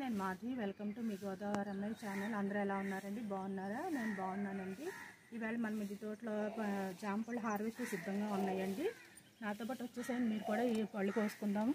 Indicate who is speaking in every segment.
Speaker 1: నేను Madhavi welcome to మీ గోదావరి అమ్మాయి ఛానల్ అందరూ ఎలా ఉన్నారండి బాగున్నారా నేను బాగున్నానండి ఈవేళ మన మిద్ది తోటలో ఆ, జామపళ్ళు హార్వెస్ట్ సిద్ధంగా ఉన్నాయండి నాతో పాటు వచ్చేసాయండి మీరు కూడా ఈ పళ్ళు కోసుకుందాం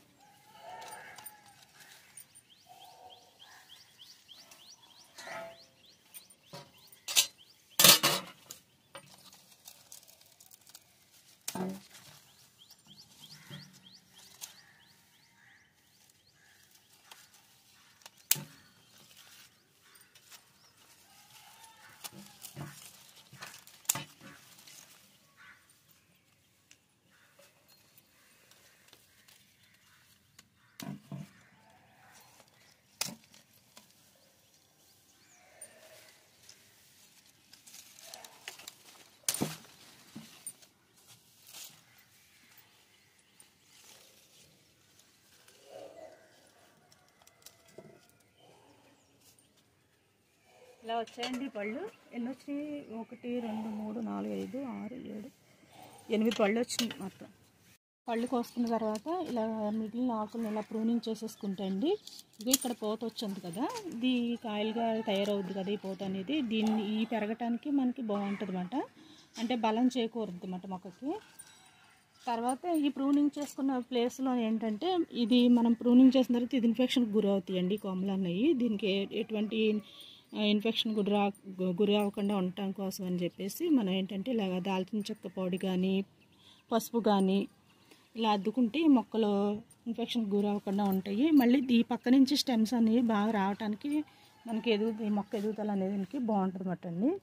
Speaker 1: ఇలా వచ్చాయండి పళ్ళు ఎన్ని వచ్చినాయి ఒకటి రెండు మూడు నాలుగు ఐదు ఆరు ఏడు ఎనిమిది పళ్ళు వచ్చినాయి మొత్తం పళ్ళు కోసుకున్న తర్వాత ఇలా మిగిలిన ఆకులను ఇలా ప్రూనింగ్ చేసేసుకుంటే అండి ఇది ఇక్కడ పోత వచ్చింది కదా ఇది కాయలుగా తయారవుద్ది కదా ఈ పోత అనేది దీన్ని ఈ పెరగటానికి మనకి బాగుంటుంది అన్నమాట అంటే బలం చేకూరుద్ది అన్నమాట మొక్కకి తర్వాత ఈ ప్రూనింగ్ చేసుకున్న ప్లేస్లో ఏంటంటే ఇది మనం ప్రూనింగ్ చేసిన తర్వాత ఇది ఇన్ఫెక్షన్కి గురి అవుతాయండి కొమ్మలు అన్నవి దీనికి ఏ- ఎటువంటి ఇన్ఫెక్షన్ గురి రా గురి అవ్వకుండా ఉండటం కోసం అని చెప్పేసి మనం ఏంటంటే ఇలాగ దాల్చిన చెక్క పొడి కానీ పసుపు కానీ ఇలా అద్దుకుంటే ఈ మొక్కలు ఇన్ఫెక్షన్ గురి అవ్వకుండా ఉంటాయి మళ్ళీ ఈ పక్క నుంచి స్టెమ్స్ అనేవి బాగా రావడానికి మనకి ఎదుగు ఈ మొక్క ఎదుగుదల అనేది దీనికి బాగుంటుంది అన్నమాట అండి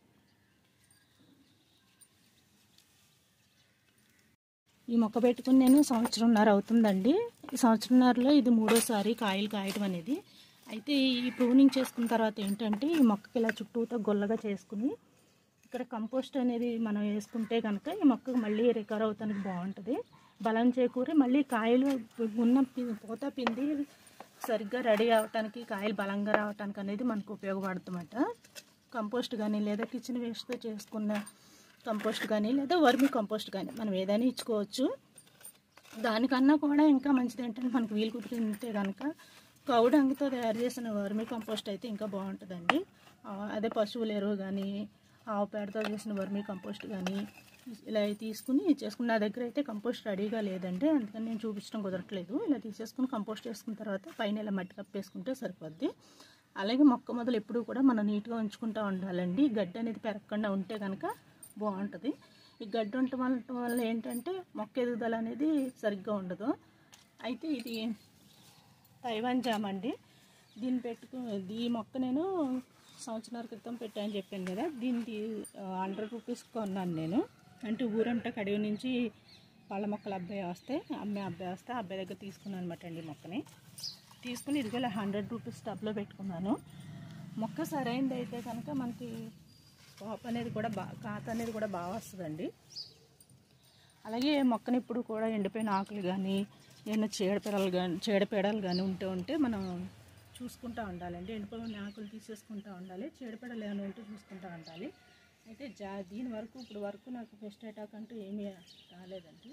Speaker 1: ఈ మొక్క పెట్టుకుని నేను సంవత్సరంన్నర అవుతుందండి ఈ సంవత్సరంన్నరలో ఇది మూడోసారి కాయలు కాయటం అనేది అయితే ఈ ప్రూనింగ్ చేసుకున్న తర్వాత ఏంటంటే ఈ మొక్కకి ఇలా చుట్టూతో గొల్లగా చేసుకుని ఇక్కడ కంపోస్ట్ అనేది మనం వేసుకుంటే కనుక ఈ మొక్కకు మళ్ళీ రికవర్ అవుతానికి బాగుంటుంది బలం చేకూరి మళ్ళీ కాయలు ఉన్న పి- పూత పిండి సరిగ్గా రెడీ అవటానికి కాయలు బలంగా రావటానికి అనేది మనకు ఉపయోగపడుతుందన్నమాట కంపోస్ట్ కానీ లేదా కిచెన్ వేస్ట్తో చేసుకున్న కంపోస్ట్ కానీ లేదా వర్మి కంపోస్ట్ కానీ మనం ఏదైనా ఇచ్చుకోవచ్చు దానికన్నా కూడా ఇంకా మంచిది ఏంటంటే మనకు వీలు కుదిరితే కనుక కౌడంగితో తయారు చేసిన వర్మి కంపోస్ట్ అయితే ఇంకా బాగుంటుందండి ఆ, అదే పశువుల ఎరువు కానీ ఆవు పేడతో చేసిన వర్మి కంపోస్ట్ కానీ ఇలా తీసుకుని చేసుకుని నా దగ్గర అయితే కంపోస్ట్ రెడీగా లేదండి అందుకని నేను చూపించడం కుదరట్లేదు ఇలా తీసేసుకుని కంపోస్ట్ చేసుకున్న తర్వాత పైన ఇలా మట్టి కప్పేసుకుంటే సరిపోద్ది అలాగే మొక్క మొదలు ఎప్పుడూ కూడా మనం నీట్గా ఉంచుకుంటూ ఉండాలండి గడ్డి అనేది పెరగకుండా ఉంటే కనుక బాగుంటుంది ఈ గడ్డి ఉండటం వల్ల వల్ల ఏంటంటే మొక్క ఎదుగుదల అనేది సరిగ్గా ఉండదు అయితే ఇది తైవాన్ జామ్ అండి దీన్ని పెట్టుకు ఈ మొక్క నేను సంవత్సరాల క్రితం పెట్టాను చెప్పాను కదా దీన్ని హండ్రెడ్ రూపీస్ కొన్నాను నేను అంటే ఊరంతా కడివి నుంచి పళ్ళ మొక్కల అబ్బాయి వస్తే అమ్మాయి అబ్బాయి వస్తే ఆ అబ్బాయి దగ్గర తీసుకున్నాను అనమాట అండి ఈ మొక్కని తీసుకుని ఇదిగో ఇలా హండ్రెడ్ రూపీస్ టబ్లో పెట్టుకున్నాను మొక్క సరైనది అయితే కనుక మనకి కాపు అనేది కూడా బా కాత అనేది కూడా బాగా వస్తుందండి అలాగే మొక్కని ఇప్పుడు కూడా ఎండిపోయిన ఆకులు కానీ ఏదైనా చీడపీడలు కానీ చీడపీడలు కానీ ఉంటే ఉంటే మనం చూసుకుంటూ ఉండాలండి ఎండిపోయిన ఆకులు తీసేసుకుంటూ ఉండాలి చీడపీడలు ఏమైనా ఉంటే చూసుకుంటూ ఉండాలి అయితే జా దీని వరకు ఇప్పుడు వరకు నాకు ఫెస్ట్ అటాక్ అంటూ ఏమీ రాలేదండి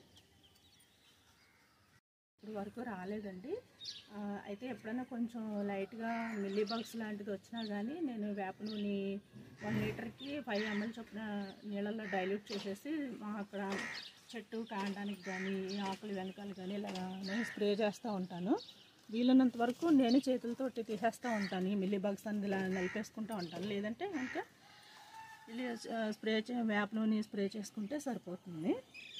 Speaker 1: ఇప్పుడు వరకు రాలేదండి ఆ, అయితే ఎప్పుడైనా కొంచెం లైట్గా మిల్లీ బగ్స్ లాంటిది వచ్చినా కానీ నేను వేప నూనె వన్ లీటర్కి ఫైవ్ ఎంఎల్ చొప్పున నీళ్ళల్లో డైల్యూట్ చేసేసి మా అక్కడ చెట్టు కాండానికి కానీ ఆకులు వెనకాల కానీ ఇలా నేను స్ప్రే చేస్తూ ఉంటాను వీలున్నంత వరకు నేను చేతులతోటి తీసేస్తూ ఉంటాను ఈ మిల్లీ బగ్స్ అనేది ఇలా నలిపేసుకుంటూ ఉంటాను లేదంటే ఇంకా ఇలా స్ప్రే చే వేప నూనె స్ప్రే చేసుకుంటే సరిపోతుంది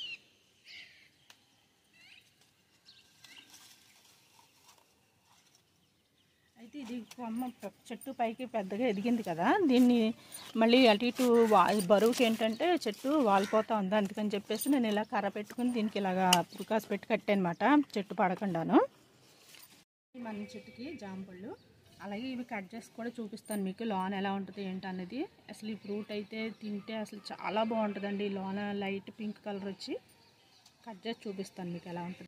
Speaker 1: అయితే ఇది కొమ్మ ప- చెట్టు పైకి పెద్దగా ఎదిగింది కదా దీన్ని మళ్ళీ అటు ఇటు వా బరువుకి ఏంటంటే చెట్టు వాలిపోతా ఉంది అందుకని చెప్పేసి నేను ఇలా కర్ర పెట్టుకుని దీనికి ఇలాగా పురికాసు పెట్టి కట్టానమాట చెట్టు పడకుండాను ఈ మన చెట్టుకి జాంపళ్ళు అలాగే ఇవి కట్ చేసి కూడా చూపిస్తాను మీకు లోన్ ఎలా ఉంటుంది ఏంటి అనేది అసలు ఈ ఫ్రూట్ అయితే తింటే అసలు చాలా బాగుంటుందండి లోన లైట్ పింక్ కలర్ వచ్చి కట్ చేసి చూపిస్తాను మీకు ఎలా ఉంటుంది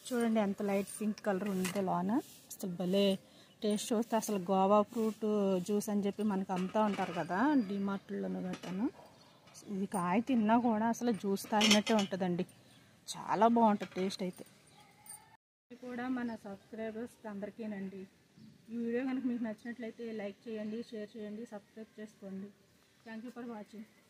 Speaker 1: చూడండి ఎంత లైట్ పింక్ కలర్ ఉందో లోన అసలు భలే టేస్ట్ చూస్తే అసలు గోవా ఫ్రూట్ జ్యూస్ అని చెప్పి మనకు అమ్ముతూ ఉంటారు కదా డిమార్ట్లలో గట్టాను ఇది కాయ తిన్నా కూడా అసలు జ్యూస్ తాగినట్టే ఉంటుందండి చాలా బాగుంటుంది టేస్ట్ అయితే ఇది కూడా మన సబ్స్క్రైబర్స్ అందరికీనండి ఈ వీడియో కనుక మీకు నచ్చినట్లయితే లైక్ చేయండి షేర్ చేయండి సబ్స్క్రైబ్ చేసుకోండి థ్యాంక్ యూ ఫర్ వాచింగ్